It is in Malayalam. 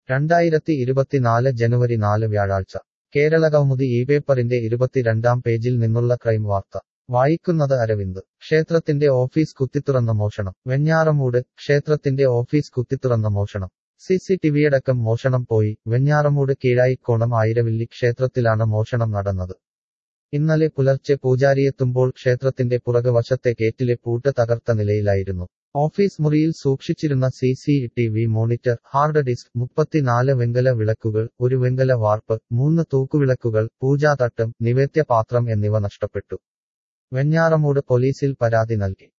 രണ്ടായിരത്തി ഇരുപത്തിനാല് ജനുവരി നാല് വ്യാഴാഴ്ച കേരള കൗമുദി ഈ പേപ്പറിന്റെ ഇരുപത്തിരണ്ടാം പേജിൽ നിന്നുള്ള ക്രൈം വാർത്ത വായിക്കുന്നത് അരവിന്ദ് ക്ഷേത്രത്തിന്റെ ഓഫീസ് കുത്തിത്തുറന്ന മോഷണം വെഞ്ഞാറമൂട് ക്ഷേത്രത്തിന്റെ ഓഫീസ് കുത്തിത്തുറന്ന മോഷണം സി സി ടിവിയടക്കം മോഷണം പോയി വെഞ്ഞാറമൂട് കീഴായിക്കോണം ആയിരവില്ലി ക്ഷേത്രത്തിലാണ് മോഷണം നടന്നത് ഇന്നലെ പുലർച്ചെ പൂജാരിയെത്തുമ്പോൾ ക്ഷേത്രത്തിന്റെ പുറകുവശത്തെ ഗേറ്റിലെ പൂട്ട് തകർത്ത നിലയിലായിരുന്നു ഓഫീസ് മുറിയിൽ സൂക്ഷിച്ചിരുന്ന C C T V monitor hard disk മുപ്പത്തിനാല് വെങ്കല വിളക്കുകൾ ഒരു വെങ്കല വാർപ്പ് മൂന്ന് തൂക്കുവിളക്കുകൾ പൂജാതട്ടം നിവേദ്യപാത്രം എന്നിവ നഷ്ടപ്പെട്ടു വെഞ്ഞാറമൂട് പോലീസിൽ പരാതി നൽകി